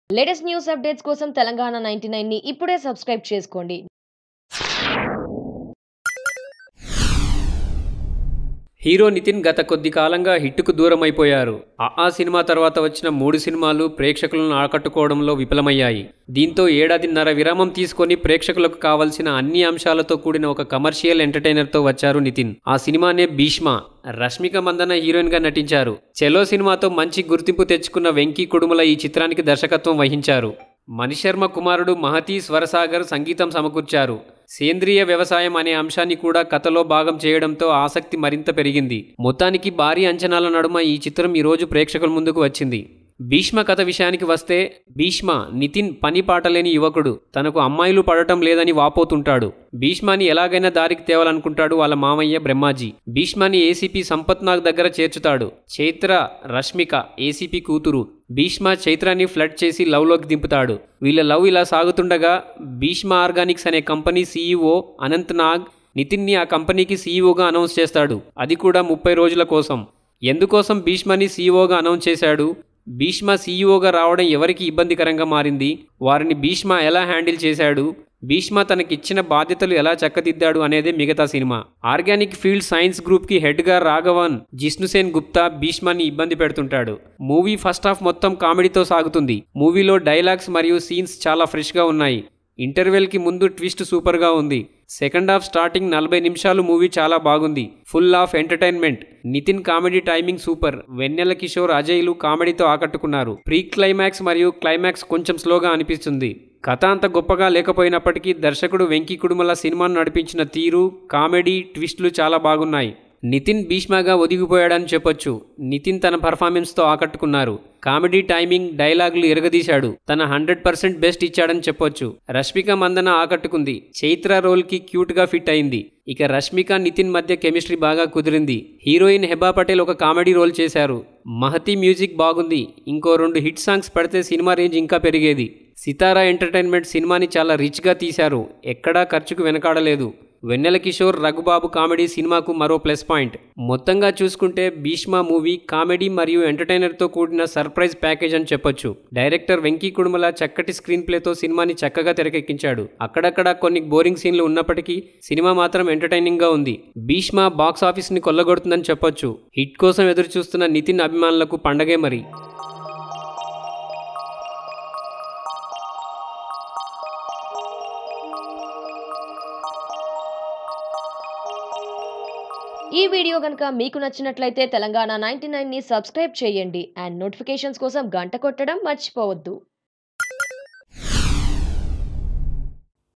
latest news updates కోసం Telangana ninety ని ఇప్పుడే సబ్స్క్రైబ్ చేసుకోండి హీరో నితిన్ గత కొద్ది కాలంగా హిట్టుకు దూరం అయిపోయారు ఆ ఆ సినిమా తర్వాత వచ్చిన మూడు సినిమాలు ప్రేక్షకులను ఆకట్టుకోవడంలో విఫలమయ్యాయి దీంతో ఏడాదిన్నర విరామం తీసుకొని ప్రేక్షకులకు కావలసిన అన్ని అంశాలతో కూడిన ఒక కమర్షియల్ ఎంటర్టైనర్తో వచ్చారు నితిన్ ఆ సినిమానే భీష్మ రష్మిక మందన హీరోయిన్ గా నటించారు చెలో సినిమాతో మంచి గుర్తింపు తెచ్చుకున్న వెంకీ కుడుముల ఈ చిత్రానికి దర్శకత్వం వహించారు మణిశర్మ కుమారుడు మహతీ స్వరసాగర్ సంగీతం సమకూర్చారు సేంద్రియ వ్యవసాయం అనే అంశాన్ని కూడా కథలో భాగం చేయడంతో ఆసక్తి మరింత పెరిగింది మొత్తానికి భారీ అంచనాల నడుమ ఈ చిత్రం ఈరోజు ప్రేక్షకుల ముందుకు వచ్చింది భీష్మ కథ విషయానికి వస్తే భీష్మ నితిన్ పని పాటలేని యువకుడు తనకు అమ్మాయిలు పడటం లేదని వాపోతుంటాడు భీష్మాని ఎలాగైనా దారికి తేవాలనుకుంటాడు వాళ్ళ మామయ్య బ్రహ్మాజీ భీష్మాని ఏసీపీ సంపత్ నాగ్ దగ్గర చేర్చుతాడు చైత్ర రష్మిక ఏసీపీ కూతురు భీష్మ చైత్రాన్ని ఫ్లడ్ చేసి లవ్లోకి దింపుతాడు వీళ్ళ లవ్ ఇలా సాగుతుండగా భీష్మ ఆర్గానిక్స్ అనే కంపెనీ సీఈఓ అనంత్ నాగ్ నితిన్ని ఆ కంపెనీకి సీఈఓగా అనౌన్స్ చేస్తాడు అది కూడా ముప్పై రోజుల కోసం ఎందుకోసం భీష్మని సీఈఓగా అనౌన్స్ చేశాడు భీష్మ సీఈఓగా రావడం ఎవరికి ఇబ్బందికరంగా మారింది వారిని భీష్మ ఎలా హ్యాండిల్ చేశాడు భీష్మ తనకిచ్చిన బాధ్యతలు ఎలా చక్కదిద్దాడు అనేదే మిగతా సినిమా ఆర్గానిక్ ఫీల్డ్ సైన్స్ గ్రూప్కి హెడ్గా రాఘవన్ జిష్ణుసేన్ గుప్తా భీష్మాని ఇబ్బంది పెడుతుంటాడు మూవీ ఫస్ట్ హాఫ్ మొత్తం కామెడీతో సాగుతుంది మూవీలో డైలాగ్స్ మరియు సీన్స్ చాలా ఫ్రెష్గా ఉన్నాయి ఇంటర్వెల్కి ముందు ట్విస్ట్ సూపర్గా ఉంది సెకండ్ హాఫ్ స్టార్టింగ్ నలభై నిమిషాలు మూవీ చాలా బాగుంది full of entertainment Nithin comedy timing super Vennela Kishore అజయ్లు కామెడీతో ఆకట్టుకున్నారు ప్రీ క్లైమాక్స్ మరియు క్లైమాక్స్ కొంచెం స్లోగా అనిపిస్తుంది కథ అంత గొప్పగా లేకపోయినప్పటికీ దర్శకుడు వెంకీ కుడుమల సినిమాను నడిపించిన తీరు కామెడీ ట్విస్టులు చాలా బాగున్నాయి నితిన్ భీష్మగా ఒదిగిపోయాడని చెప్పొచ్చు నితిన్ తన పర్ఫార్మెన్స్తో ఆకట్టుకున్నారు కామెడీ టైమింగ్ డైలాగులు ఎరగదీశాడు తన హండ్రెడ్ పర్సెంట్ బెస్ట్ ఇచ్చాడని చెప్పొచ్చు రష్మిక మందన ఆకట్టుకుంది చైత్ర రోల్కి క్యూట్గా ఫిట్ అయింది ఇక రష్మిక నితిన్ మధ్య కెమిస్ట్రీ బాగా కుదిరింది హీరోయిన్ హెబా పటేల్ ఒక కామెడీ రోల్ చేశారు మహతి మ్యూజిక్ బాగుంది ఇంకో రెండు హిట్ సాంగ్స్ పడితే సినిమా రేంజ్ ఇంకా పెరిగేది సితారా ఎంటర్టైన్మెంట్ సినిమాని చాలా రిచ్గా తీశారు ఎక్కడా ఖర్చుకు వెనకాడలేదు వెన్నెల కిషోర్ రఘుబాబు కామెడీ సినిమాకు మరో ప్లస్ పాయింట్ మొత్తంగా చూసుకుంటే భీష్మ మూవీ కామెడీ మరియు ఎంటర్టైనర్తో కూడిన సర్ప్రైజ్ ప్యాకేజ్ అని చెప్పొచ్చు డైరెక్టర్ వెంకీ కుడుమల చక్కటి స్క్రీన్ ప్లేతో సినిమాని చక్కగా తెరకెక్కించాడు అక్కడక్కడ కొన్ని బోరింగ్ సీన్లు ఉన్నప్పటికీ సినిమా మాత్రం ఎంటర్టైనింగ్గా ఉంది భీష్మ బాక్స్ ఆఫీస్ని కొల్లగొడుతుందని చెప్పొచ్చు హిట్ కోసం ఎదురు చూస్తున్న నితిన్ అభిమానులకు పండగే మరి ఈ వీడియో కనుక మీకు నచ్చినట్లయితే తెలంగాణ నైన్టీ ని సబ్స్క్రైబ్ చేయండి అండ్ నోటిఫికేషన్స్ కోసం గంట కొట్టడం మర్చిపోవద్దు